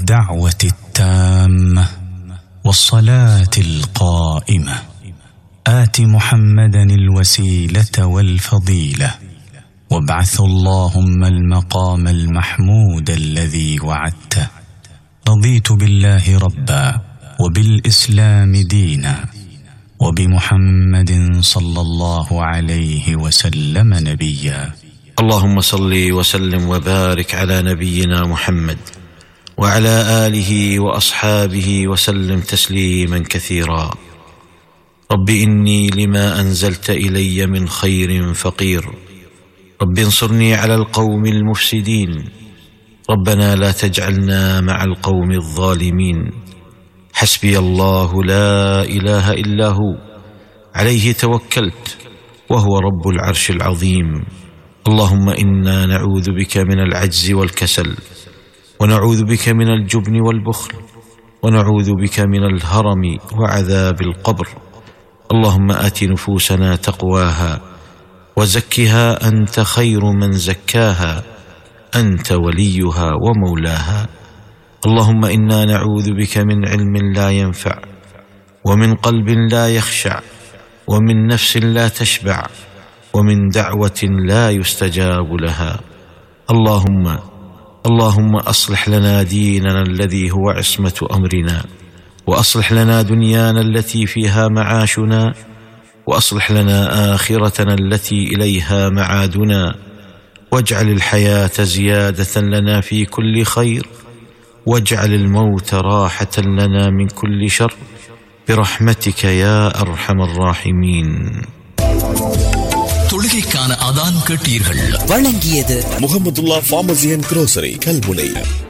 الدعوه التامه والصلاه القائمه ات محمدا الوسيله والفضيله وابعث اللهم المقام المحمود الذي وعدته رضيت بالله ربا وبالاسلام دينا وبمحمد صلى الله عليه وسلم نبيا اللهم صل وسلم وبارك على نبينا محمد وعلى اله واصحابه وسلم تسليما كثيرا رب اني لما انزلت الي من خير فقير رب انصرني على القوم المفسدين ربنا لا تجعلنا مع القوم الظالمين حسبي الله لا اله الا هو عليه توكلت وهو رب العرش العظيم اللهم انا نعوذ بك من العجز والكسل ونعوذ بك من الجبن والبخل ونعوذ بك من الهرم وعذاب القبر اللهم ات نفوسنا تقواها وزكها انت خير من زكاها انت وليها ومولاها اللهم انا نعوذ بك من علم لا ينفع ومن قلب لا يخشع ومن نفس لا تشبع ومن دعوه لا يستجاب لها اللهم اللهم اصلح لنا ديننا الذي هو عصمه امرنا واصلح لنا دنيانا التي فيها معاشنا واصلح لنا اخرتنا التي اليها معادنا واجعل الحياه زياده لنا في كل خير واجعل الموت راحه لنا من كل شر برحمتك يا ارحم الراحمين தொழுகைக்கான அதான் கேட்டீர்கள் வழங்கியது Muhammadulla pharmacy and grocery Kalmunai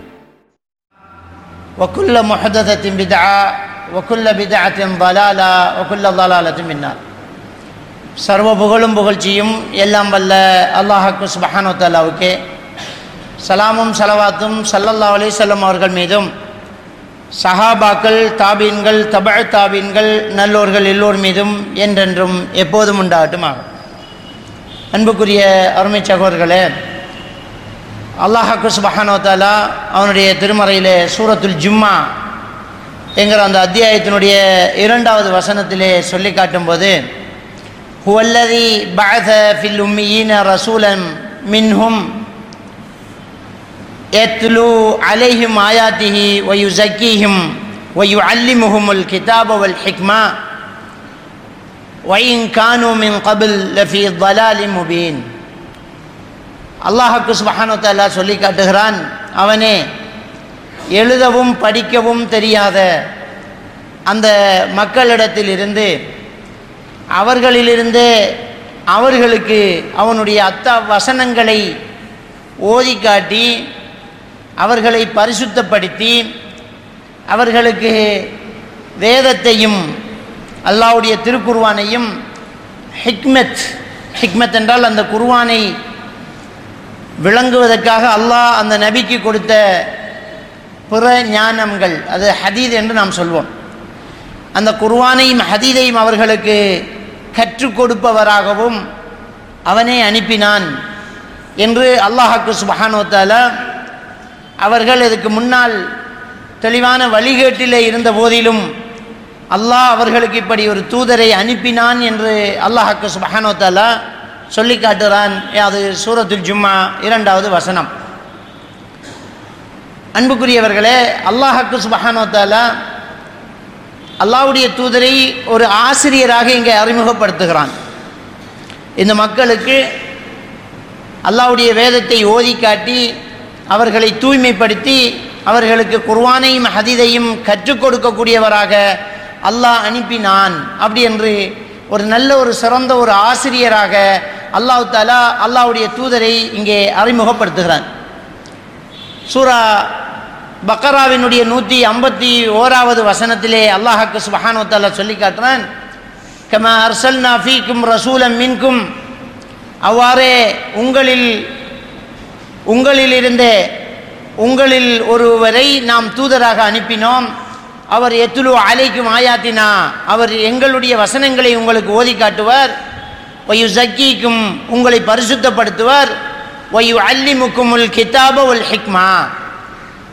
وكل محدثة بدعة وكل بدعة ضلالة وكل ضلالة من النار சர்வ புகழும் புகழ்ச்சியும் எல்லாம் வல்ல அல்லாஹாக்கு சுபஹானு தாலாவுக்கே சலாமும் சலவாத்தும் சல்லல்லா அலிசல்லம் அவர்கள் மீதும் சஹாபாக்கள் தாபீன்கள் தபழ் தாபீன்கள் நல்லோர்கள் எல்லோர் மீதும் என்றென்றும் எப்போதும் உண்டாகட்டுமாக அன்புக்குரிய அருமை சகோதரர்களே அல்லாஹாக்கு சுபஹானோ தாலா அவனுடைய திருமறையிலே சூரத்துல் ஜும்மா என்கிற அந்த அத்தியாயத்தினுடைய இரண்டாவது வசனத்திலே சொல்லி காட்டும்போது ஹுவல்லதி பஅத ஃபில் உம்மியீன ரசூலன் மின்ஹும் يتلو عليهم آياته ويزكيهم ويعلمهم الكتاب والحكمة وإن كانوا من قبل لفي ضلال مبين அல்லாஹுக்கு சுபஹானு தாலா சொல்லி காட்டுகிறான் அவனே எழுதவும் படிக்கவும் தெரியாத அந்த மக்களிடத்தில் இருந்து அவர்களிலிருந்து அவர்களுக்கு அவனுடைய அத்த வசனங்களை ஓதி காட்டி அவர்களை பரிசுத்தப்படுத்தி அவர்களுக்கு வேதத்தையும் அல்லாவுடைய திருக்குர்வானையும் ஹிக்மத் ஹிக்மத் என்றால் அந்த குர்வானை விளங்குவதற்காக அல்லாஹ் அந்த நபிக்கு கொடுத்த பிற ஞானங்கள் அது ஹதீத் என்று நாம் சொல்வோம் அந்த குர்வானையும் ஹதீதையும் அவர்களுக்கு கற்றுக் கொடுப்பவராகவும் அவனே அனுப்பினான் என்று அல்லாஹாக்கு சுபஹானோத்தால அவர்கள் இதுக்கு முன்னால் தெளிவான வழிகேட்டிலே இருந்த போதிலும் அல்லாஹ் அவர்களுக்கு இப்படி ஒரு தூதரை அனுப்பினான் என்று அல்லாஹாக்கு சுபஹானோத்தாலா சொல்லி காட்டுறான் அது சூரத்துல் ஜும்மா இரண்டாவது வசனம் அன்புக்குரியவர்களே அல்லாஹாக்கு சுபஹானோத்தாலா அல்லாஹ்வுடைய தூதரை ஒரு ஆசிரியராக இங்கே அறிமுகப்படுத்துகிறான் இந்த மக்களுக்கு அல்லாஹ்வுடைய வேதத்தை ஓதி காட்டி அவர்களை தூய்மைப்படுத்தி அவர்களுக்கு குர்வானையும் ஹதீதையும் கற்றுக் கொடுக்கக்கூடியவராக அல்லாஹ் அனுப்பினான் அப்படி என்று ஒரு நல்ல ஒரு சிறந்த ஒரு ஆசிரியராக அல்லாஹ் தாலா அல்லாஹ்வுடைய தூதரை இங்கே அறிமுகப்படுத்துகிறான் சூரா பக்கராவினுடைய நூற்றி ஐம்பத்தி ஓராவது வசனத்திலே அல்லாஹாக்கு சுபஹானு தாலா சொல்லி காட்டுறான் கமா அர்சல்னா ஃபீக்கும் ரசூலம் மின்கும் அவ்வாறே உங்களில் உங்களிலிருந்தே உங்களில் ஒருவரை நாம் தூதராக அனுப்பினோம் அவர் எத்துலு அலைக்கும் ஆயாத்தினா அவர் எங்களுடைய வசனங்களை உங்களுக்கு ஓதி காட்டுவார் ஒயு ஜக்கீக்கும் உங்களை பரிசுத்தப்படுத்துவார் ஒயு அல்லிமுக்குமுல் கிதாப உல் ஹிக்மா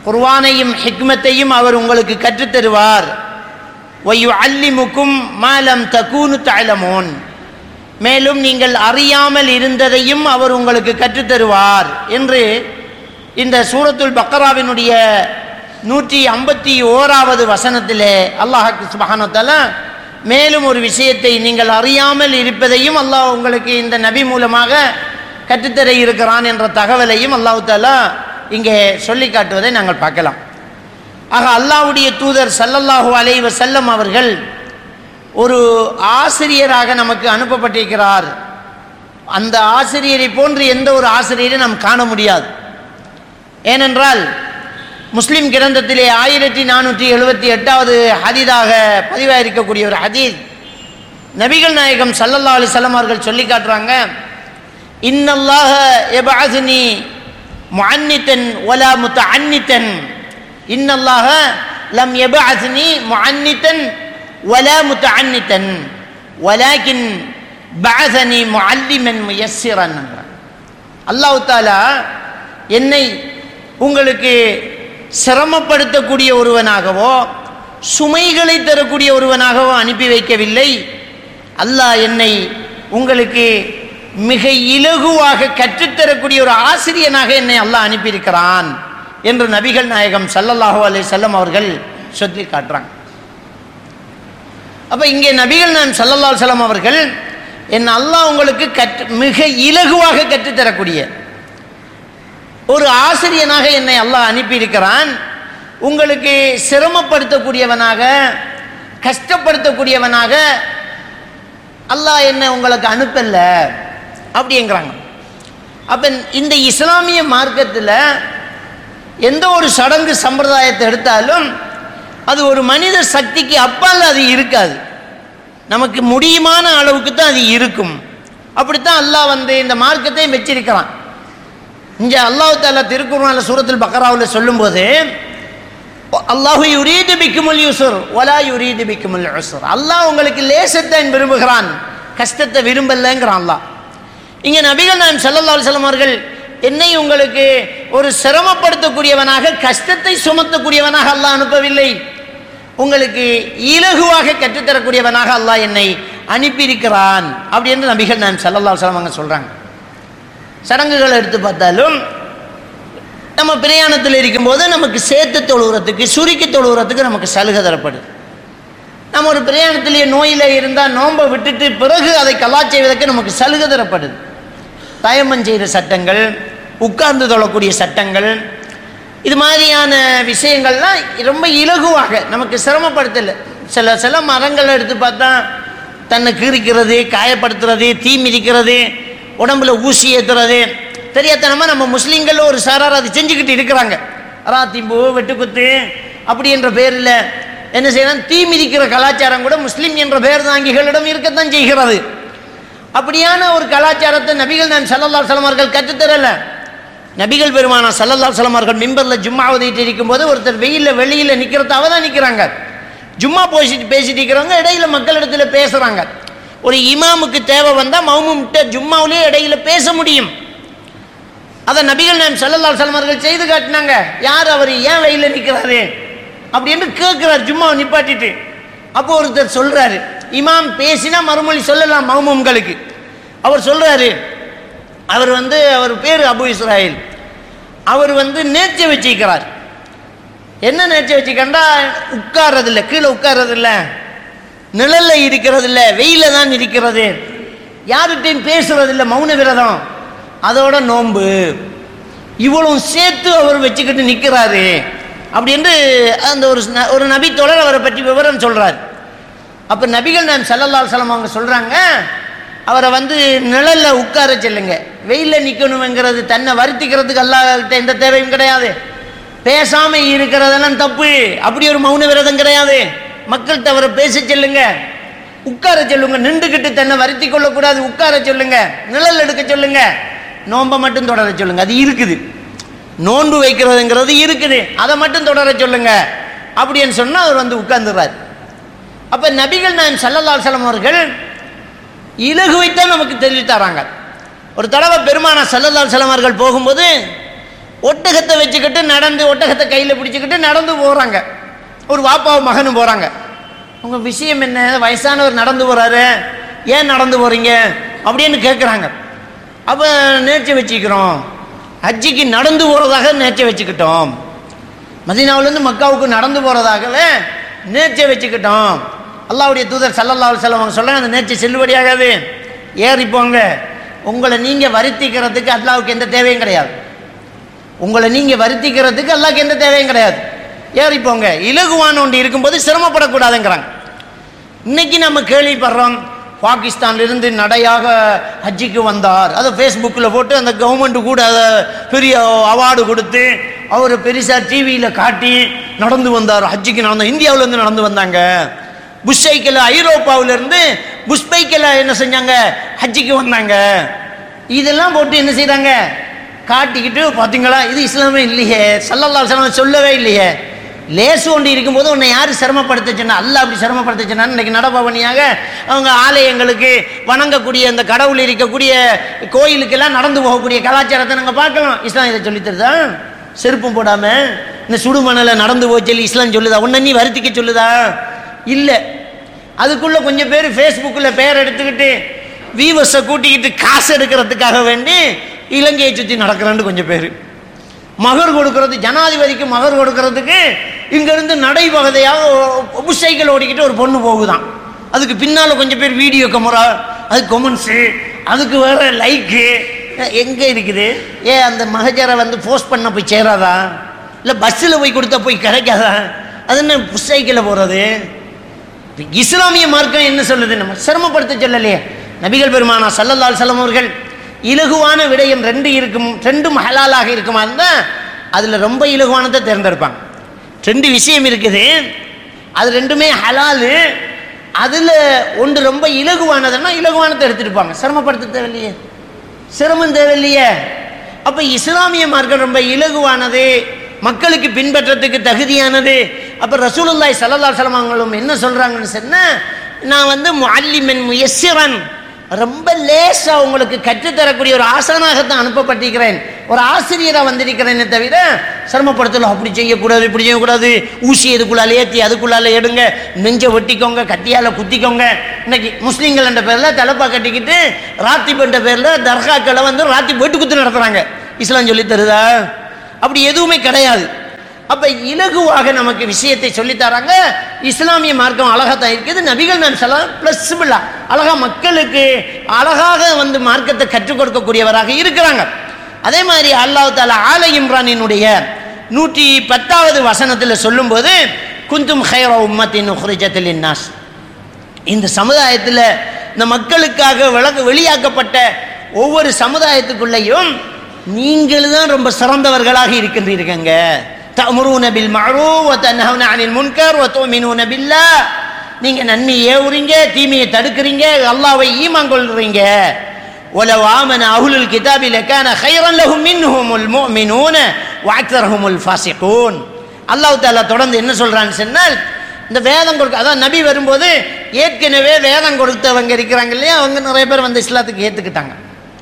குர்வானையும் ஹிக்மத்தையும் அவர் உங்களுக்கு கற்றுத்தருவார் ஒய்யு அல்லிமுக்கும் மாலம் தக்கூனு தாழமோன் மேலும் நீங்கள் அறியாமல் இருந்ததையும் அவர் உங்களுக்கு கற்றுத்தருவார் என்று இந்த சூரத்துல் பக்கராவினுடைய நூற்றி ஐம்பத்தி ஓராவது வசனத்திலே அல்லாஹாக்கு சுபஹானத்தால மேலும் ஒரு விஷயத்தை நீங்கள் அறியாமல் இருப்பதையும் அல்லாஹ் உங்களுக்கு இந்த நபி மூலமாக கற்றுத்தர இருக்கிறான் என்ற தகவலையும் அல்லாஹு தாலா இங்கே சொல்லி காட்டுவதை நாங்கள் பார்க்கலாம் ஆக அல்லாஹ்வுடைய தூதர் சல்லல்லாஹு அலைஹி வஸல்லம் அவர்கள் ஒரு ஆசிரியராக நமக்கு அனுப்பப்பட்டிருக்கிறார் அந்த ஆசிரியரை போன்று எந்த ஒரு ஆசிரியரை நாம் காண முடியாது ஏனென்றால் முஸ்லிம் கிரந்தத்திலே ஆயிரத்தி நானூற்றி எழுபத்தி எட்டாவது ஹதீதாக பதிவாயிருக்கக்கூடிய ஒரு ஹதீத் நபிகள் நாயகம் சல்லல்லா அலிசல்லம் அவர்கள் சொல்லி காட்டுறாங்க இன்னல்லாஹ எபாசினி முஅன்னித்தன் ஒலா முத்த அன்னித்தன் இன்னல்லாஹ லம் எபாசினி முஅன்னித்தன் ஒலா முத்த அன்னித்தன் வலாக்கின் பாசனி முஅல்லிமன் முயஸ்ஸிரன் அல்லாஹ் தாலா என்னை உங்களுக்கு சிரமப்படுத்தக்கூடிய ஒருவனாகவோ சுமைகளை தரக்கூடிய ஒருவனாகவோ அனுப்பி வைக்கவில்லை அல்லாஹ் என்னை உங்களுக்கு மிக இலகுவாக கற்றுத்தரக்கூடிய ஒரு ஆசிரியனாக என்னை அல்லாஹ் அனுப்பியிருக்கிறான் என்று நபிகள் நாயகம் சல்லல்லாஹு அலைஹி வஸல்லம் அவர்கள் சொல்லி காட்டுறாங்க அப்போ இங்கே நபிகள் நாயம் சல்லல்லா செல்லம் அவர்கள் என் அல்லாஹ் உங்களுக்கு கற்று மிக இலகுவாக கற்றுத்தரக்கூடிய ஒரு ஆசிரியனாக என்னை அல்லாஹ் அனுப்பியிருக்கிறான் உங்களுக்கு சிரமப்படுத்தக்கூடியவனாக கஷ்டப்படுத்தக்கூடியவனாக அல்லாஹ் என்ன உங்களுக்கு அனுப்பல அப்படிங்கிறாங்க அப்போ இந்த இஸ்லாமிய மார்க்கத்தில் எந்த ஒரு சடங்கு சம்பிரதாயத்தை எடுத்தாலும் அது ஒரு மனித சக்திக்கு அப்பால் அது இருக்காது நமக்கு முடியுமான அளவுக்கு தான் அது இருக்கும் அப்படித்தான் அல்லாஹ் வந்து இந்த மார்க்கத்தை வச்சிருக்கிறான் இங்கே அல்லாஹ் தாலா திருக்குறான சூரத்தில் பக்கராவில் சொல்லும்போது அல்லாஹு யுரீது பிக்குமுல் யூசுர் ஒலா யுரீது பிக்குமுல் யூசுர் அல்லாஹ் உங்களுக்கு லேசத்தான் விரும்புகிறான் கஷ்டத்தை விரும்பலைங்கிறான் அல்லாஹ் இங்கே நபிகள் நாயம் சல்லல்லா அலுவலம் அவர்கள் என்னை உங்களுக்கு ஒரு சிரமப்படுத்தக்கூடியவனாக கஷ்டத்தை சுமத்தக்கூடியவனாக அல்லாஹ் அனுப்பவில்லை உங்களுக்கு இலகுவாக கற்றுத்தரக்கூடியவனாக அல்லாஹ் என்னை அனுப்பியிருக்கிறான் அப்படி என்று நபிகள் நாயம் சல்லல்லா அலுவலம் அவங்க சொல்கிறாங்க சடங்குகளை எடுத்து பார்த்தாலும் நம்ம பிரயாணத்தில் இருக்கும்போது நமக்கு சேர்த்து தொழுகிறதுக்கு சுருக்கி தொழுகிறதுக்கு நமக்கு சலுகை தரப்படுது நம்ம ஒரு பிரயாணத்திலேயே நோயில் இருந்தால் நோன்பை விட்டுட்டு பிறகு அதை கலா செய்வதற்கு நமக்கு சலுகை தரப்படுது தயமம் செய்கிற சட்டங்கள் உட்கார்ந்து தொழக்கூடிய சட்டங்கள் இது மாதிரியான விஷயங்கள்லாம் ரொம்ப இலகுவாக நமக்கு சிரமப்படுத்தலை சில சில மரங்களை எடுத்து பார்த்தா தன்னை கீறிக்கிறது காயப்படுத்துறது தீ மிதிக்கிறது உடம்புல ஊசி ஏற்றுறது தெரியாதனமாக நம்ம முஸ்லீம்கள் ஒரு சாரார் அது செஞ்சுக்கிட்டு இருக்கிறாங்க ராத்திம்பு வெட்டுக்குத்து அப்படி என்ற பேரில் என்ன செய்யலாம் தீ மிதிக்கிற கலாச்சாரம் கூட முஸ்லீம் என்ற பேர் தாங்கிகளிடம் இருக்கத்தான் செய்கிறது அப்படியான ஒரு கலாச்சாரத்தை நபிகள் நான் சல்லல்லா சலமார்கள் கற்றுத்தரல நபிகள் பெருமானா சல்லல்லா சலமார்கள் மிம்பரில் ஜும்மா உதவிட்டு இருக்கும்போது ஒருத்தர் வெயிலில் வெளியில் நிற்கிறத அவ தான் நிற்கிறாங்க ஜும்மா பேசிட்டு பேசிட்டு இருக்கிறவங்க இடையில மக்களிடத்துல பேசுகிறாங்க ஒரு இமாமுக்கு தேவை வந்தால் மௌமும்கிட்ட ஜும்மாவிலே இடையில பேச முடியும் அதை நபிகள் நாயம் சல்லல்லா சலமார்கள் செய்து காட்டினாங்க யார் அவர் ஏன் வெயிலில் நிற்கிறாரு அப்படின்னு கேட்குறார் ஜும்மாவை நிப்பாட்டிட்டு அப்போ ஒருத்தர் சொல்கிறாரு இமாம் பேசினா மறுமொழி சொல்லலாம் மௌமும்களுக்கு அவர் சொல்கிறாரு அவர் வந்து அவர் பேர் அபு இஸ்ராயில் அவர் வந்து நேர்ச்சி வச்சிருக்கிறார் என்ன நேர்ச்சி வச்சுக்கண்டா உட்கார்றதில்ல கீழே உட்கார்றதில்ல நிழல்ல இருக்கிறது இல்லை வெயில தான் இருக்கிறது யார்கிட்டையும் பேசுறதில்ல மௌன விரதம் அதோட நோன்பு இவ்வளவு சேர்த்து அவர் வச்சுக்கிட்டு நிற்கிறாரு அப்படின்னு அந்த ஒரு ந- ஒரு நபி தொடர் அவரை பற்றி விவரம் சொல்றார் அப்போ நபிகள் நான் சல்லல்லாஹு அலைஹி வஸல்லம் அவங்க சொல்கிறாங்க அவரை வந்து நிழல்ல உட்கார செல்லுங்க வெயிலில் நிற்கணுங்கிறது தன்னை வருத்திக்கிறதுக்கு அல்லாஹ்கிட்ட எந்த தேவையும் கிடையாது பேசாமல் இருக்கிறதெல்லாம் தப்பு அப்படி ஒரு மௌன விரதம் கிடையாது மக்கள்கிட்ட அவரை பேச செல்லுங்க உட்கார சொல்லுங்க நின்றுக்கிட்டு தன்னை வருத்தி கொள்ளக்கூடாது உட்கார சொல்லுங்க நிழல் எடுக்க சொல்லுங்க நோன்பை மட்டும் தொடர சொல்லுங்க அது இருக்குது நோன்பு வைக்கிறதுங்கிறது இருக்குது அதை மட்டும் தொடர சொல்லுங்க அப்படின்னு சொன்னால் அவர் வந்து உட்கார்ந்துடுறாரு அப்ப நபிகள் நாயம் சல்லல்லா அலுவலம் அவர்கள் இலகுவைத்தான் நமக்கு தெரிவித்து தராங்க ஒரு தடவை பெருமான சல்லல்லா அலுவலம் அவர்கள் போகும்போது ஒட்டகத்தை வச்சுக்கிட்டு நடந்து ஒட்டகத்தை கையில் பிடிச்சிக்கிட்டு நடந்து போகிறாங்க ஒரு வாப்பாவும் மகனும் போகிறாங்க உங்க விஷயம் என்ன வயசானவர் நடந்து போறாரு ஏன் நடந்து போறீங்க அப்படின்னு கேட்குறாங்க அப்போ நேர்ச்சி வச்சுக்கிறோம் ஹஜ்ஜிக்கு நடந்து போகிறதாக நேர்ச்சி வச்சுக்கிட்டோம் மதீனாவிலேருந்து மக்காவுக்கு நடந்து போகிறதாகவே நேர்ச்சை வச்சுக்கிட்டோம் அல்லாவுடைய தூதர் சல்லல்லா செல்லம் அவங்க சொல்கிறாங்க அந்த நேர்ச்சி செல்லுபடியாகாது ஏறி போங்க உங்களை நீங்கள் வருத்திக்கிறதுக்கு அல்லாவுக்கு எந்த தேவையும் கிடையாது உங்களை நீங்கள் வருத்திக்கிறதுக்கு அல்லாவுக்கு எந்த தேவையும் கிடையாது ஏறி போங்க இலகுவான ஒன்று இருக்கும்போது சிரமப்படக்கூடாதுங்கிறாங்க இன்னைக்கு நம்ம கேள்விப்படுறோம் பாகிஸ்தான்லேருந்து நடையாக ஹஜ்ஜிக்கு வந்தார் அதை ஃபேஸ்புக்கில் போட்டு அந்த கவர்மெண்ட் கூட அதை பெரிய அவார்டு கொடுத்து அவர் பெருசாக டிவியில் காட்டி நடந்து வந்தார் ஹஜ்ஜிக்கு நடந்த இந்தியாவிலேருந்து நடந்து வந்தாங்க புஷ் சைக்கிள் ஐரோப்பாவிலேருந்து புஷ் பைக்கில் என்ன செஞ்சாங்க ஹஜ்ஜிக்கு வந்தாங்க இதெல்லாம் போட்டு என்ன செய்கிறாங்க காட்டிக்கிட்டு பார்த்தீங்களா இது இஸ்லாமே இல்லையே சல்லல்லா சலம் சொல்லவே இல்லையே லேசு ஒன்று இருக்கும்போது உன்னை யார் சிரமப்படுத்துச்சுன்னா அல்ல அப்படி சிரமப்படுத்துச்சுன்னா இன்னைக்கு நடபவனியாக அவங்க ஆலயங்களுக்கு வணங்கக்கூடிய அந்த கடவுள் இருக்கக்கூடிய கோயிலுக்கெல்லாம் நடந்து போகக்கூடிய கலாச்சாரத்தை நாங்கள் பார்க்கலாம் இஸ்லாம் இதை சொல்லித் தருதா செருப்பும் போடாம இந்த சுடுமணலை நடந்து போய் சொல்லி இஸ்லாம் சொல்லுதா உன்னை நீ வருத்திக்க சொல்லுதா இல்லை அதுக்குள்ள கொஞ்சம் பேர் ஃபேஸ்புக்கில் பேர் எடுத்துக்கிட்டு வீவர்ஸை கூட்டிக்கிட்டு காசு எடுக்கிறதுக்காக வேண்டி இலங்கையை சுற்றி நடக்கிறான்னு கொஞ்சம் பேர் மகர் கொடுக்கறது ஜனாதிபதிக்கு மகர் கொடுக்கறதுக்கு இங்கிருந்து நடைபகுதையாக புஷைகள் ஓடிக்கிட்டு ஒரு பொண்ணு போகுதான் அதுக்கு பின்னால் கொஞ்சம் பேர் வீடியோ கேமரா அதுக்கு கொமெண்ட்ஸு அதுக்கு வேற லைக்கு எங்கே இருக்குது ஏ அந்த மகஜரை வந்து போஸ்ட் பண்ண போய் சேராதா இல்லை பஸ்ஸில் போய் கொடுத்தா போய் கிடைக்காதா அது என்ன புஷைக்கில் போகிறது இப்ப இஸ்லாமிய மார்க்கம் என்ன சொல்லுது நம்ம சிரமப்படுத்த சொல்லலையே நபிகள் பெருமானா சல்லல்லால் செல்லம் அவர்கள் இலகுவான விடயம் ரெண்டு இருக்கும் ரெண்டும் ஹலாலாக இருக்குமா இருந்தால் அதில் ரொம்ப இலகுவானதை தேர்ந்தெடுப்பாங்க ரெண்டு விஷயம் இருக்குது அது ரெண்டுமே ஹலாலு அதில் ஒன்று ரொம்ப இலகுவானதுன்னா இலகுவானதை எடுத்துருப்பாங்க சிரமப்படுத்த தேவையில்லையே சிரமம் தேவையில்லையே அப்போ இஸ்லாமிய மார்க்கம் ரொம்ப இலகுவானது மக்களுக்கு பின்பற்றத்துக்கு தகுதியானது அப்போ ரசூலுல்லாய் சல்லல்லா சலமாங்களும் என்ன சொல்கிறாங்கன்னு சொன்னால் நான் வந்து முல்லிமன் முயசிரன் ரொம்ப லேசாக உங்களுக்கு கற்றுத்தரக்கூடிய ஒரு ஆசானாகத்தான் அனுப்பப்பட்டிருக்கிறேன் ஒரு ஆசிரியராக வந்திருக்கிறேனே தவிர சிரமப்படுத்தல அப்படி செய்யக்கூடாது இப்படி செய்யக்கூடாது ஊசி இதுக்குள்ளால ஏற்றி அதுக்குள்ளால எடுங்க நெஞ்சை வெட்டிக்கோங்க கத்தியால் குத்திக்கோங்க இன்னைக்கு முஸ்லீம்கள் என்ற பேரில் தலைப்பா கட்டிக்கிட்டு ராத்திப் என்ற பேரில் தர்காக்களை வந்து ராத்தி வெட்டு குத்து நடத்துகிறாங்க இஸ்லாம் சொல்லி தருதா அப்படி எதுவுமே கிடையாது அப்ப இலகுவாக நமக்கு விஷயத்தை சொல்லித் தராங்க இஸ்லாமிய மார்க்கம் அழகா தான் இருக்குது நபிகள் நான் சொல்ல பிளஸ்பிளா அழகா மக்களுக்கு அழகாக வந்து மார்க்கத்தை கற்றுக் கொடுக்கக்கூடியவராக இருக்கிறாங்க அதே மாதிரி அல்லாஹ் தாலா ஆல இம்ரானினுடைய நூற்றி பத்தாவது வசனத்தில் சொல்லும்போது குந்தும் ஹைர உம்மத்தின் உஹ்ரிஜத்தில் நாஸ் இந்த சமுதாயத்தில் இந்த மக்களுக்காக விளக்கு வெளியாக்கப்பட்ட ஒவ்வொரு சமுதாயத்துக்குள்ளேயும் நீங்கள் தான் ரொம்ப சிறந்தவர்களாக இருக்கின்றீர்கள் தமுருன பில் மஅரூஃப் வ தன்ஹவுன அனில் முன்கர் வ துமினூன பில்லாஹ் நீங்க நன்மை ஏவுறீங்க தீமையை தடுக்கிறீங்க அல்லாஹ்வை ஈமான் கொள்றீங்க ولو آمن أهل الكتاب لكان خيرا لهم منهم المؤمنون وأكثرهم الفاسقون அல்லாஹ் தாலா தொடர்ந்து என்ன சொல்றான்னு சொன்னால் இந்த வேதம் கொடுக்க அதான் நபி வரும்போது ஏற்கனவே வேதம் கொடுத்தவங்க இருக்கிறாங்க இல்லையா அவங்க நிறைய பேர் வந்து இஸ்லாத்துக்கு ஏற்றுக்கிட்டாங்க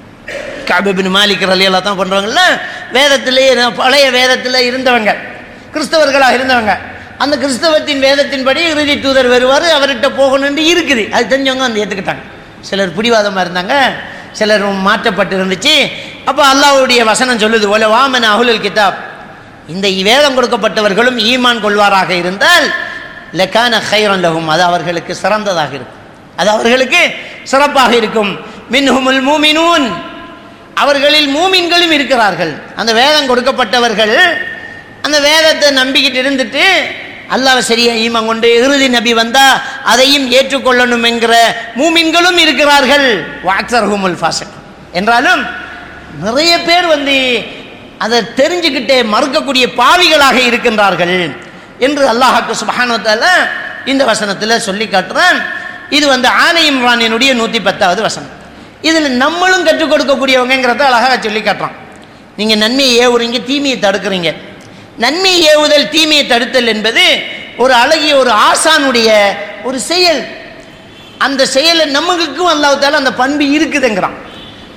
காபிபின் மாலிக் ரலியெல்லாம் தான் பண்ணுறவங்கள வேதத்திலே பழைய வேதத்தில் இருந்தவங்க கிறிஸ்தவர்களாக இருந்தவங்க அந்த கிறிஸ்தவத்தின் வேதத்தின்படி இறுதி தூதர் வருவார் அவர்கிட்ட போகணும்னு இருக்குது அது தெரிஞ்சவங்க வந்து ஏற்றுக்கிட்டாங்க சிலர் பிடிவாதமாக இருந்தாங்க சிலர் மாற்றப்பட்டு இருந்துச்சு அப்போ அல்லாஹ்வுடைய வசனம் சொல்லுது ஒல வாமன் அஹுலுல் கிதாப் இந்த வேதம் கொடுக்கப்பட்டவர்களும் ஈமான் கொள்வாராக இருந்தால் லக்கான ஹைரன் லகும் அது அவர்களுக்கு சிறந்ததாக இருக்கும் அது அவர்களுக்கு சிறப்பாக இருக்கும் மின்ஹுமுல் மூமினூன் அவர்களில் மூமின்களும் இருக்கிறார்கள் அந்த வேதம் கொடுக்கப்பட்டவர்கள் அந்த வேதத்தை நம்பிக்கிட்டு இருந்துட்டு அல்லாஹ் சரியா ஈமான் கொண்டு இறுதி நபி வந்தா அதையும் ஏற்றுக்கொள்ளணும் என்கிற மூமின்களும் இருக்கிறார்கள் வாக்சர்ஹுமுல் ஃபாசக் என்றாலும் நிறைய பேர் வந்து அதை தெரிஞ்சுக்கிட்டே மறுக்கக்கூடிய பாவிகளாக இருக்கின்றார்கள் என்று அல்லாஹாக்கு சுபஹானுவத்தால இந்த வசனத்தில் சொல்லி காட்டுறான் இது வந்து ஆலை இம்ரானினுடைய நூற்றி பத்தாவது வசனம் இதில் நம்மளும் கற்றுக் கொடுக்கக்கூடியவங்கிறத அழகாக சொல்லி காட்டுறான் நீங்கள் நன்மையை ஏவுறீங்க தீமையை தடுக்கிறீங்க நன்மை ஏவுதல் தீமையை தடுத்தல் என்பது ஒரு அழகிய ஒரு ஆசானுடைய ஒரு செயல் அந்த செயலை நம்மளுக்கும் அல்லாஹால அந்த பண்பு இருக்குதுங்கிறான்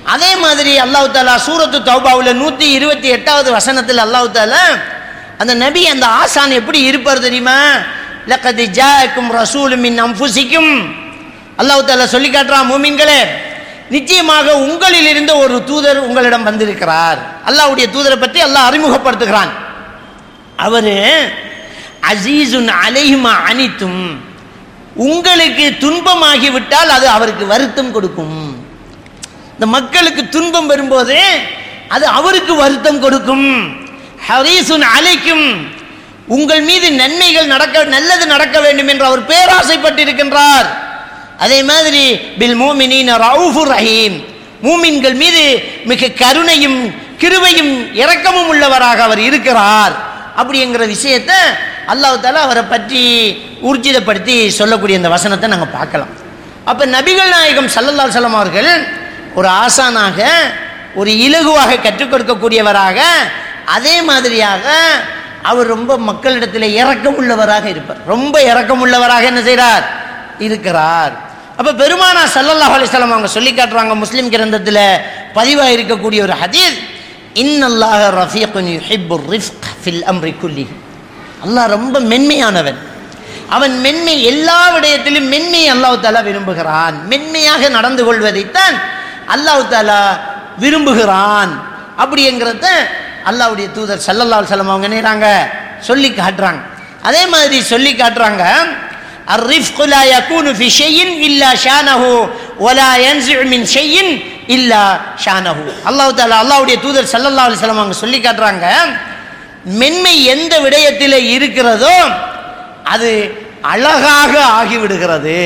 அதே மாதிரி அல்லாஹ் தாலா சூரத்து தௌபாவில் நூற்றி இருபத்தி எட்டாவது வசனத்தில் அல்லாஹ் தாலா அந்த நபி அந்த ஆசான் எப்படி இருப்பார் தெரியுமா லக்கது ஜாக்கும் ரசூலும் மின் அம்புசிக்கும் அல்லாஹ் தாலா சொல்லி காட்டுறான் மூமின்களே நிச்சயமாக உங்களில் இருந்த ஒரு தூதர் உங்களிடம் வந்திருக்கிறார் அல்லாஹ்வுடைய தூதரை பற்றி அல்லாஹ் அறிமுகப்படுத்துகிறான் அவரு அசீசுன் அலைஹிமா அனித்தும் உங்களுக்கு துன்பமாகி விட்டால் அது அவருக்கு வருத்தம் கொடுக்கும் இந்த மக்களுக்கு துன்பம் வரும்போது அது அவருக்கு வருத்தம் கொடுக்கும் ஹரீசுன் அலைக்கும் உங்கள் மீது நன்மைகள் நடக்க நல்லது நடக்க வேண்டும் என்று அவர் பேராசைப்பட்டிருக்கின்றார் அதே மாதிரி பில் மூமினின் ரவுஃபுர் ரஹீம் மூமின்கள் மீது மிக கருணையும் கிருபையும் இரக்கமும் உள்ளவராக அவர் இருக்கிறார் அப்படிங்கிற விஷயத்தை அல்லாஹ் தாலா அவரை பற்றி ஊர்ஜிதப்படுத்தி சொல்லக்கூடிய இந்த வசனத்தை நாங்கள் பார்க்கலாம் அப்போ நபிகள் நாயகம் சல்லல்லா சலம் அவர்கள் ஒரு ஆசானாக ஒரு இலகுவாக கற்றுக் கொடுக்கக்கூடியவராக அதே மாதிரியாக அவர் ரொம்ப மக்களிடத்தில் இரக்கம் உள்ளவராக இருப்பார் ரொம்ப இரக்கம் உள்ளவராக என்ன செய்கிறார் இருக்கிறார் அப்போ பெருமானா சல்லல்லாஹு அலைஹி வஸல்லம் அவங்க சொல்லி காட்டுறாங்க முஸ்லீம் கிரந்தத்தில் பதிவாக இருக்கக்கூடிய ஒரு ஹதீஸ் இன்னல்லாஹ ரஃபீக்குன் யுஹிப்பு ரிஃப்க் ஃபில் அம்ரி குல்லி அல்லாஹ் ரொம்ப மென்மையானவன் அவன் மென்மை எல்லா விடயத்திலும் மென்மையை அல்லாஹ் தாலா விரும்புகிறான் மென்மையாக நடந்து கொள்வதைத்தான் அல்லாஹ் தாலா விரும்புகிறான் அப்படிங்கிறத அல்லாஹ்வுடைய தூதர் சல்லல்லாஹு அலைஹி வஸல்லம் அவங்க நினைறாங்க சொல்லி காட்டுறாங்க அதே மாதிரி சொல்லி காட்டுறாங்க الرفق لا يكون في شيء إلا شانه ولا ينزع من شيء إلا شانه அல்லாஹ் தாலா அல்லாஹ்வுடைய தூதர் சல்லல்லாஹு அலைஹி வஸல்லம் அவங்க சொல்லி காட்டுறாங்க மென்மை எந்த விடயத்தில் இருக்கிறதோ அது அழகாக ஆகிவிடுகிறது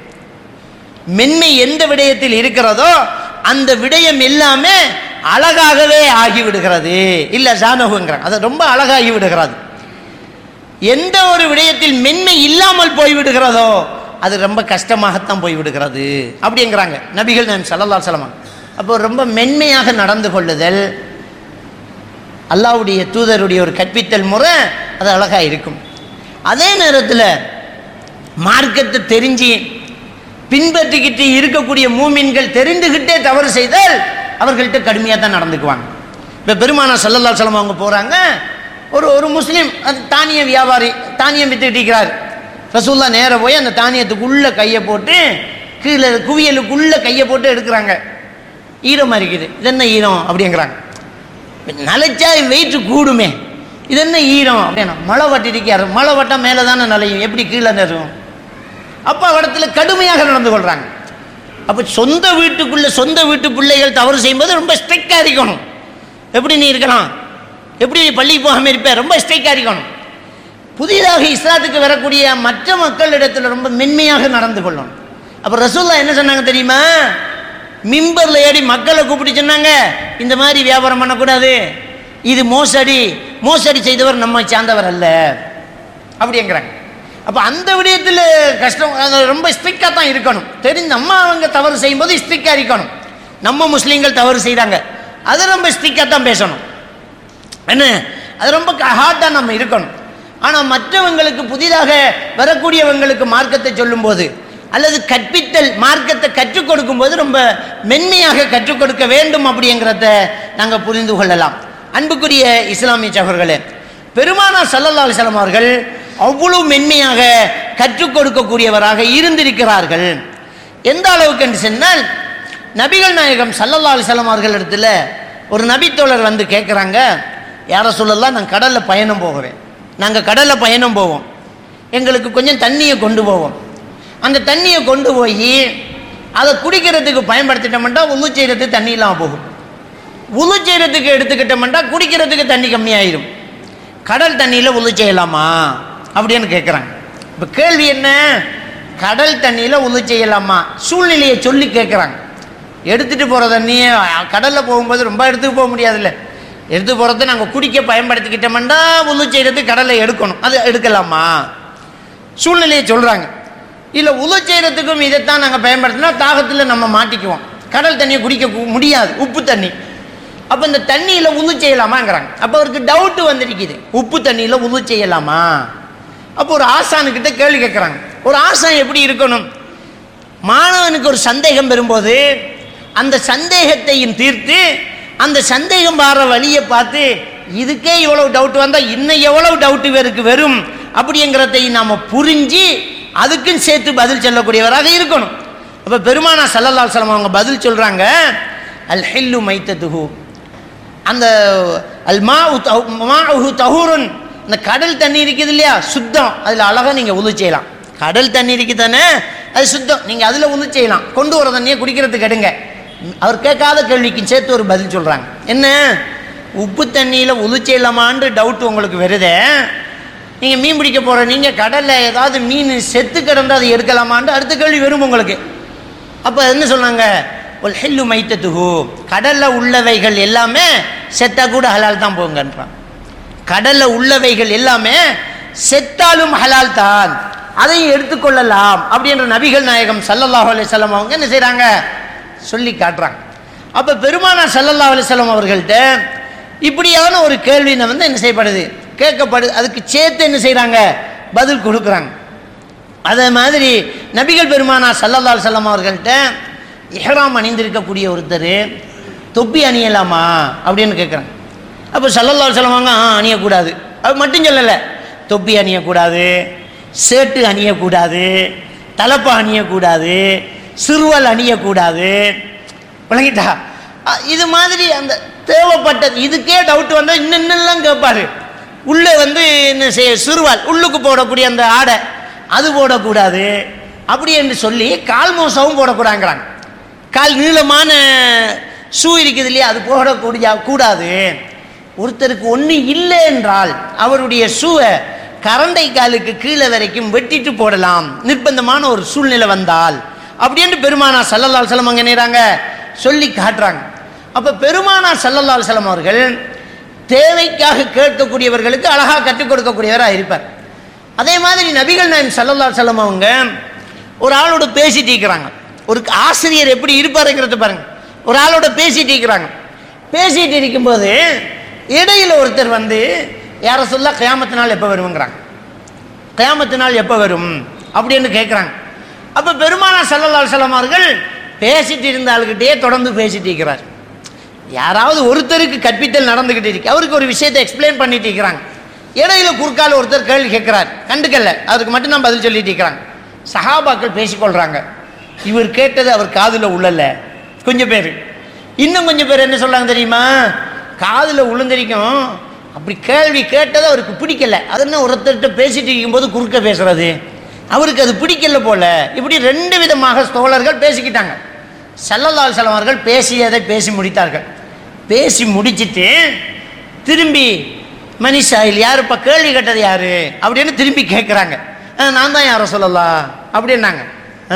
மென்மை எந்த விடயத்தில் இருக்கிறதோ அந்த விடயம் எல்லாமே அழகாகவே ஆகிவிடுகிறது இல்ல ஜானகுங்கிறாங்க அது ரொம்ப அழகாகி விடுகிறது எந்த ஒரு விடயத்தில் மென்மை இல்லாமல் போய்விடுகிறதோ அது ரொம்ப கஷ்டமாகத்தான் போய்விடுகிறது அப்படிங்கிறாங்க நபிகள் நான் சல்லல்லா சலமா அப்போ ரொம்ப மென்மையாக நடந்து கொள்ளுதல் அல்லாவுடைய தூதருடைய ஒரு கற்பித்தல் முறை அது அழகாக இருக்கும் அதே நேரத்தில் மார்க்கத்தை தெரிஞ்சு பின்பற்றிக்கிட்டு இருக்கக்கூடிய மூமின்கள் தெரிந்துகிட்டே தவறு செய்தால் அவர்கள்ட்ட கடுமையாக தான் நடந்துக்குவாங்க இப்போ பெருமானா சல்லல்லா சலம் அவங்க போகிறாங்க ஒரு ஒரு முஸ்லீம் அது தானிய வியாபாரி தானியம் வித்துக்கிட்டு இருக்கிறார் ரசூல்லா நேராக போய் அந்த தானியத்துக்குள்ளே கையை போட்டு கீழே குவியலுக்குள்ளே கையை போட்டு எடுக்கிறாங்க ஈரமாக இருக்குது இது என்ன ஈரம் அப்படிங்கிறாங்க நலைச்சா வெயிட் கூடுமே இது என்ன ஈரம் அப்படின்னா மழை வட்டிருக்காரு மழை வட்டம் மேலே தானே நலையும் எப்படி கீழே நெரும் அப்போ இடத்துல கடுமையாக நடந்து கொள்கிறாங்க அப்போ சொந்த வீட்டுக்குள்ள சொந்த வீட்டு பிள்ளைகள் தவறு செய்யும்போது ரொம்ப ஸ்ட்ரிக்டாக இருக்கணும் எப்படி நீ இருக்கலாம் எப்படி நீ பள்ளிக்கு போகாமல் இருப்ப ரொம்ப ஸ்ட்ரிக்டாக இருக்கணும் புதிதாக இஸ்லாத்துக்கு வரக்கூடிய மற்ற மக்களிடத்தில் ரொம்ப மென்மையாக நடந்து கொள்ளணும் அப்போ ரசூல்லா என்ன சொன்னாங்க தெரியுமா மிம்பரில் ஏறி மக்களை கூப்பிட்டு சொன்னாங்க இந்த மாதிரி வியாபாரம் பண்ணக்கூடாது இது மோசடி மோசடி செய்தவர் நம்ம சார்ந்தவர் அல்ல அப்படிங்கிறாங்க அப்போ அந்த விடயத்தில் கஷ்டம் அது ரொம்ப ஸ்ட்ரிக்டாக தான் இருக்கணும் தெரிஞ்ச நம்ம அவங்க தவறு செய்யும்போது ஸ்ட்ரிக்டாக இருக்கணும் நம்ம முஸ்லீம்கள் தவறு செய்தாங்க அதை ரொம்ப ஸ்ட்ரிக்டாக தான் பேசணும் என்ன அது ரொம்ப ஹார்டாக நம்ம இருக்கணும் ஆனால் மற்றவங்களுக்கு புதிதாக வரக்கூடியவங்களுக்கு மார்க்கத்தை சொல்லும்போது அல்லது கற்பித்தல் மார்க்கத்தை கற்றுக் கொடுக்கும்போது ரொம்ப மென்மையாக கற்றுக் கொடுக்க வேண்டும் அப்படிங்கிறத நாங்கள் புரிந்து கொள்ளலாம் அன்புக்குரிய இஸ்லாமிய சகோதரர்களே பெருமானா சல்லல்லா அலிஸ்லாம் அவர்கள் அவ்வளவு மென்மையாக கற்றுக் கொடுக்கக்கூடியவராக இருந்திருக்கிறார்கள் எந்த அளவுக்கு என்று சொன்னால் நபிகள் நாயகம் சல்லல்லா அலிஸ்லாம் அவர்கள் இடத்துல ஒரு நபித்தோழர் வந்து கேட்குறாங்க யாரை சொல்லலாம் நான் கடலில் பயணம் போகிறேன் நாங்கள் கடலில் பயணம் போவோம் எங்களுக்கு கொஞ்சம் தண்ணியை கொண்டு போவோம் அந்த தண்ணியை கொண்டு போய் அதை குடிக்கிறதுக்கு பயன்படுத்திட்டோம்னா உழு செய்கிறதுக்கு தண்ணி இல்லாமல் போகும் உழு செய்கிறதுக்கு எடுத்துக்கிட்டோம்னா குடிக்கிறதுக்கு தண்ணி கம்மியாயிரும் கடல் தண்ணியில் உழு செய்யலாமா அப்படின்னு கேட்குறாங்க இப்போ கேள்வி என்ன கடல் தண்ணியில் உழு செய்யலாமா சூழ்நிலையை சொல்லி கேட்குறாங்க எடுத்துகிட்டு போகிற தண்ணியை கடலில் போகும்போது ரொம்ப எடுத்துட்டு போக முடியாதுல்ல எடுத்து போகிறத நாங்கள் குடிக்க பயன்படுத்திக்கிட்டோம்னா உழு செய்கிறதுக்கு கடலை எடுக்கணும் அது எடுக்கலாமா சூழ்நிலையை சொல்கிறாங்க இல்லை உழு செய்கிறதுக்கும் இதைத்தான் நாங்கள் பயன்படுத்தினா தாகத்தில் நம்ம மாட்டிக்குவோம் கடல் தண்ணியை குடிக்க கு- முடியாது உப்பு தண்ணி அப்போ இந்த தண்ணியில் உழு செய்யலாமாங்கிறாங்க அப்போ அவருக்கு டவுட்டு வந்திருக்குது உப்பு தண்ணியில் உழு செய்யலாமா அப்போ ஒரு ஆசானுக்கிட்ட கேள்வி கேட்குறாங்க ஒரு ஆசான் எப்படி இருக்கணும் மாணவனுக்கு ஒரு சந்தேகம் வரும்போது அந்த சந்தேகத்தையும் தீர்த்து அந்த சந்தேகம் வர வழியை பார்த்து இதுக்கே இவ்வளவு டவுட் வந்தால் இன்னும் எவ்வளவு டவுட் இவருக்கு வரும் அப்படிங்கிறதையும் நாம் புரிஞ்சு அதுக்கும் சேர்த்து பதில் சொல்லக்கூடியவராக இருக்கணும் அப்போ பெருமானா சல்லல்லா சலம் அவங்க பதில் சொல்கிறாங்க அல் ஹில்லு மைத்ததுஹு அந்த அல் மா மாஹு தஹூருன் இந்த கடல் தண்ணி இருக்குது இல்லையா சுத்தம் அதில் அழகாக நீங்கள் உது செய்யலாம் கடல் தண்ணி இருக்கு தானே அது சுத்தம் நீங்கள் அதில் உது செய்யலாம் கொண்டு வர தண்ணியை குடிக்கிறதுக்கு எடுங்க அவர் கேட்காத கேள்விக்கு சேர்த்து ஒரு பதில் சொல்கிறாங்க என்ன உப்பு தண்ணியில் உது செய்யலாமான்னு டவுட் உங்களுக்கு வருதே நீங்கள் மீன் பிடிக்க போகிற நீங்கள் கடலில் ஏதாவது மீன் செத்து கிடந்து அதை எடுக்கலாமான்னு அடுத்த கேள்வி வரும் உங்களுக்கு அப்போ என்ன சொன்னாங்க ஒரு ஹெல்லு மைத்தத்துகு கடலில் உள்ளவைகள் எல்லாமே செத்தா கூட ஹலால் தான் போங்கன்றான் கடலில் உள்ளவைகள் எல்லாமே செத்தாலும் ஹலால் தான் அதையும் எடுத்துக்கொள்ளலாம் அப்படின்ற நபிகள் நாயகம் சல்லல்லாஹு அலைஹி வஸல்லம் அவங்க என்ன செய்கிறாங்க சொல்லி காட்டுறாங்க அப்போ பெருமானா சல்லல்லாஹு அலைஹி வஸல்லம் அவர்கள்ட்ட இப்படியான ஒரு கேள்வி வந்து என்ன செய்யப்படுது கேட்கப்படுது அதுக்கு சேர்த்து என்ன செய்கிறாங்க பதில் கொடுக்குறாங்க அதே மாதிரி நபிகள் பெருமானா சல்லல்லாஹு அலைஹி வஸல்லம் அவர்கள்ட்ட இஹ்ராம் அணிந்திருக்கக்கூடிய ஒருத்தர் தொப்பி அணியலாமா அப்படின்னு கேட்குறாங்க அப்போ சல்லல்லாஹு அலைஹி வஸல்லம் அவங்க ஆ அணியக்கூடாது அது மட்டும் சொல்லலை தொப்பி அணியக்கூடாது சேட்டு அணியக்கூடாது தலப்பா அணியக்கூடாது சிறுவல் அணியக்கூடாது விளங்கிட்டா அ, இது மாதிரி அந்த தேவைப்பட்டது இதுக்கே டவுட் வந்தால் இன்னும் இன்னெல்லாம் கேட்பாரு உள்ளே வந்து என்ன செய்ய சிறுவால் உள்ளுக்கு போடக்கூடிய அந்த ஆடை அது போடக்கூடாது அப்படி என்று சொல்லி கால் மோசவும் போடக்கூடாங்கிறாங்க கால் நீளமான ஷூ இருக்குது இல்லையா அது போடக்கூடிய கூடாது ஒருத்தருக்கு ஒன்று இல்லை என்றால் அவருடைய ஷூவை கரண்டை காலுக்கு கீழே வரைக்கும் வெட்டிட்டு போடலாம் நிர்பந்தமான ஒரு சூழ்நிலை வந்தால் அப்படின்னு பெருமானா சல்லல்லால் செல்லம் அங்கே நேராங்க சொல்லி காட்டுறாங்க அப்போ பெருமானா சல்லல்லால் செல்லம் அவர்கள் தேவைக்காக கேட்கக்கூடியவர்களுக்கு அழகாக கற்றுக் கொடுக்கக்கூடியவராக இருப்பார் அதே மாதிரி நபிகள் நாயம் சல்லல்லால் செல்லம் அவங்க ஒரு ஆளோட பேசிட்டு இருக்கிறாங்க ஒரு ஆசிரியர் எப்படி இருப்பாருங்கிறத பாருங்க ஒரு ஆளோட பேசிட்டு இருக்கிறாங்க பேசிட்டு இருக்கும்போது இடையில ஒருத்தர் வந்து யார சொல்ல கயாமத்து நாள் எப்போ வருங்கிறாங்க கயாமத்து நாள் எப்போ வரும் அப்படின்னு கேட்குறாங்க அப்போ பெருமானா சல்லல்லாஹு அலைஹி வஸல்லம் அவர்கள் பேசிட்டு இருந்த ஆளுகிட்டே தொடர்ந்து பேசிட்டு இருக்கிறார் யாராவது ஒருத்தருக்கு கற்பித்தல் நடந்துகிட்டு இருக்கு அவருக்கு ஒரு விஷயத்தை எக்ஸ்பிளைன் பண்ணிட்டு இருக்கிறாங்க இடையில குறுக்கால ஒருத்தர் கேள்வி கேட்கிறார் கண்டுக்கல்ல அதுக்கு மட்டும் நான் பதில் சொல்லிட்டு இருக்கிறாங்க சஹாபாக்கள் பேசிக்கொள்றாங்க இவர் கேட்டது அவர் காதுல உள்ளல கொஞ்சம் பேர் இன்னும் கொஞ்சம் பேர் என்ன சொல்றாங்க தெரியுமா காதுல உளுந்தரிக்கும் அப்படி கேள்வி கேட்டது அவருக்கு பிடிக்கல அது என்ன ஒருத்தர்கிட்ட பேசிட்டு இருக்கும்போது குறுக்க பேசுறது அவருக்கு அது பிடிக்கல போல இப்படி ரெண்டு விதமாக தோழர்கள் பேசிக்கிட்டாங்க சல்லல்லால் செல்லம் அவர்கள் பேசியதை பேசி முடித்தார்கள் பேசி முடிச்சிட்டு திரும்பி மனிஷாயில் யார் இப்போ கேள்வி கேட்டது யாரு அப்படின்னு திரும்பி கேட்குறாங்க நான் தான் யாரை சொல்லலாம் அப்படின்னாங்க ஆ.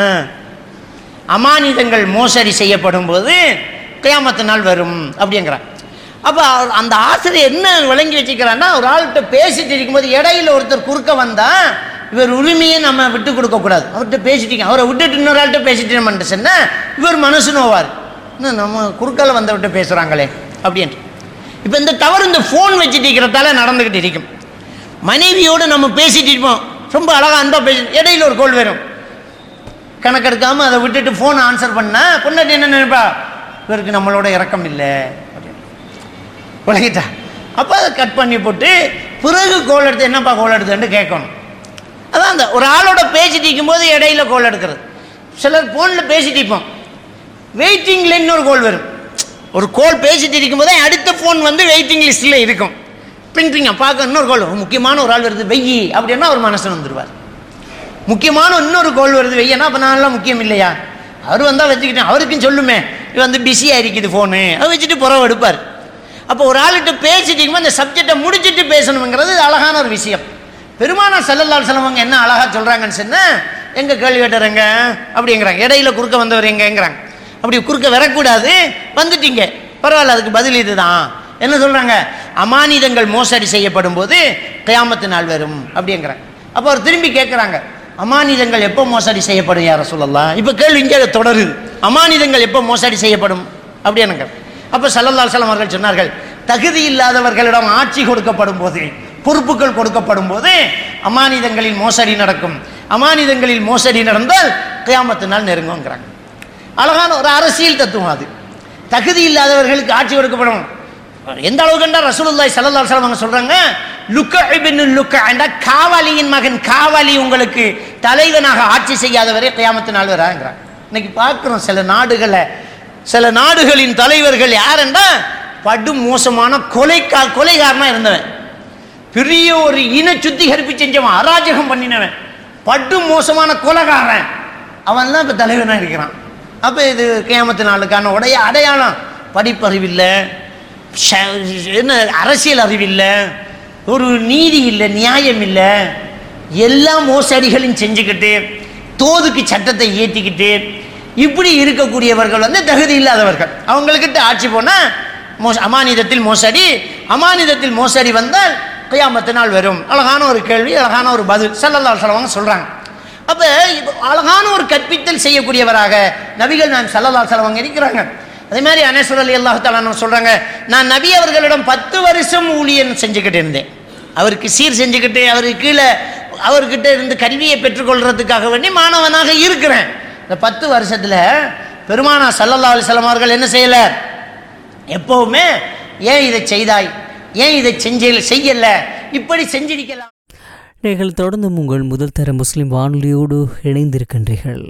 அமானிதங்கள் மோசடி செய்யப்படும் போது கியாமத்து நாள் வரும் அப்படிங்கிறான் அப்போ அந்த ஆசிரியர் என்ன விளங்கி வச்சுக்கிறான்னா ஒரு ஆள்கிட்ட பேசிட்டு இருக்கும்போது இடையில ஒருத்தர் குறுக்க வந்தா இவர் உரிமையை நம்ம விட்டு கொடுக்க கூடாது அவர்கிட்ட பேசிட்டீங்க அவரை விட்டுட்டு இன்னொரு ஆள்கிட்ட பேசிட்டு நம்ம சொன்னா இவர் மனசு நோவார் என்ன நம்ம குறுக்கால வந்தவர்கிட்ட பேசுறாங்களே அப்படின்ட்டு இப்போ இந்த தவறு இந்த ஃபோன் வச்சுட்டு இருக்கிறதால நடந்துக்கிட்டு இருக்கும் மனைவியோடு நம்ம பேசிட்டு இருப்போம் ரொம்ப அழகா அன்பா பேசி இடையில ஒரு கோல் வரும் கணக்கெடுக்காம அதை விட்டுட்டு ஃபோன் ஆன்சர் பண்ணா பொண்ணாட்டி என்ன நினைப்பா இவருக்கு நம்மளோட இறக்கம் இல்லை அப்படின்னு விளங்கிட்டா அப்போ அதை கட் பண்ணி போட்டு பிறகு கோல் எடுத்து என்னப்பா கோல் எடுத்துன்னு கேட்கணும் அதான் அந்த ஒரு ஆளோட பேசிட்டு இருக்கும்போது இடையில கோல் எடுக்கிறது சிலர் ஃபோனில் பேசிட்டு இருப்போம் வெயிட்டிங்கில் இன்னொரு கோல் வரும் ஒரு கோல் பேசிட்டு இருக்கும்போதே அடுத்த ஃபோன் வந்து வெயிட்டிங் லிஸ்ட்டில் இருக்கும் பின்றிங்க பார்க்க இன்னொரு கோல் முக்கியமான ஒரு ஆள் வருது வெய்யி அப்படின்னா அவர் மனசு வந்துடுவார் முக்கியமான இன்னொரு கோல் வருது வெய்யனா அப்போ நான்லாம் முக்கியம் இல்லையா அவர் வந்தால் வச்சுக்கிட்டேன் அவருக்கும் சொல்லுமே இது வந்து பிஸியாக இருக்குது ஃபோனு அதை வச்சுட்டு புறவு எடுப்பார் அப்போ ஒரு ஆள்கிட்ட பேசிட்டு இருக்கும்போது அந்த சப்ஜெக்டை முடிச்சிட்டு பேசணுங்கிறது இது அழகான ஒரு விஷயம் பெருமானா சல்லல்லால் செலவங்க என்ன அழகாக சொல்கிறாங்கன்னு சொன்னால் எங்கே கேள்வி கேட்டுறங்க அப்படிங்கிறாங்க இடையில குறுக்க வந்தவர் எங்கங்கிறாங்க அப்படி குறுக்க வரக்கூடாது வந்துட்டீங்க பரவாயில்ல அதுக்கு பதில் இதுதான் என்ன சொல்கிறாங்க அமானிதங்கள் மோசடி செய்யப்படும் போது கியாமத்து நாள் வரும் அப்படிங்கிறாங்க அப்போ அவர் திரும்பி கேட்குறாங்க அமானிதங்கள் எப்போ மோசடி செய்யப்படும் யார சொல்லலாம் இப்போ கேள்வி இங்கே தொடருது அமானிதங்கள் எப்போ மோசடி செய்யப்படும் அப்படின்னுங்க அப்போ சல்லல்லால் சலம் அவர்கள் சொன்னார்கள் தகுதி இல்லாதவர்களிடம் ஆட்சி கொடுக்கப்படும் போது பொறுப்புகள் கொடுக்கப்படும் போது அமானிதங்களில் மோசடி நடக்கும் அமானிதங்களில் மோசடி நடந்தால் கியாமத்து நாள் நெருங்குங்கிறாங்க அழகான ஒரு அரசியல் தத்துவம் அது தகுதி இல்லாதவர்களுக்கு ஆட்சி கொடுக்கப்படும் எந்த அளவுக்கு என்றால் ரசூலுல்லாஹி ஸல்லல்லாஹு அலைஹி வஸல்லம் அவங்க சொல்றாங்க லுக்க இப்னு லுக்க என்ற காவாலியின் மகன் காவாலி உங்களுக்கு தலைவனாக ஆட்சி செய்யாதவரே கியாமத்து நாள் வராங்கிறாங்க இன்னைக்கு பார்க்குறோம் சில நாடுகளை சில நாடுகளின் தலைவர்கள் யாருன்னா படு மோசமான கொலைக்கா கொலைகாரனா இருந்தவன் பெரிய ஒரு இன சுத்திகரிப்பு செஞ்சவன் அராஜகம் பண்ணினவன் படு மோசமான கொலைகாரன் அவன் தான் இப்போ தலைவனாக இருக்கிறான் அப்போ இது கியாமத்து நாளுக்கான உடைய அடையாளம் படிப்பறிவில்லை ஷ- என்ன அரசியல் அறிவில்லை ஒரு நீதி இல்லை நியாயம் இல்லை எல்லா மோசடிகளையும் செஞ்சுக்கிட்டு தோதுக்கு சட்டத்தை ஏற்றிக்கிட்டு இப்படி இருக்கக்கூடியவர்கள் வந்து தகுதி இல்லாதவர்கள் அவங்கக்கிட்ட ஆட்சி போனால் மோச அமானிதத்தில் மோசடி அமானிதத்தில் மோசடி வந்தால் கியாமத்து நாள் வரும் அழகான ஒரு கேள்வி அழகான ஒரு பதில் சல்லல்லா சொல்லுவாங்க சொல்கிறாங்க அப்போ இப்போ அழகான ஒரு கற்பித்தல் செய்யக்கூடியவராக நபிகள் நான் சல்லல்லா செலவங்க இருக்கிறாங்க அதே மாதிரி அனேஸ்வர் அலி அல்லாஹு தாலான்னு சொல்கிறாங்க நான் நபி அவர்களிடம் பத்து வருஷம் ஊழியன் செஞ்சுக்கிட்டு இருந்தேன் அவருக்கு சீர் செஞ்சுக்கிட்டு அவருக்கு கீழே அவர்கிட்ட இருந்து கல்வியை பெற்றுக்கொள்றதுக்காக வேண்டி மாணவனாக இருக்கிறேன் இந்த பத்து வருஷத்தில் பெருமானா சல்லல்லா அலிஸ்லாம் அவர்கள் என்ன செய்யலை எப்பவுமே ஏன் இதை செய்தாய் ஏன் இதை செஞ்ச செய்யல இப்படி செஞ்சிருக்கலாம் நீங்கள் தொடர்ந்து உங்கள் முதல் தர முஸ்லிம் வானொலியோடு இணைந்திருக்கின்றீர்கள்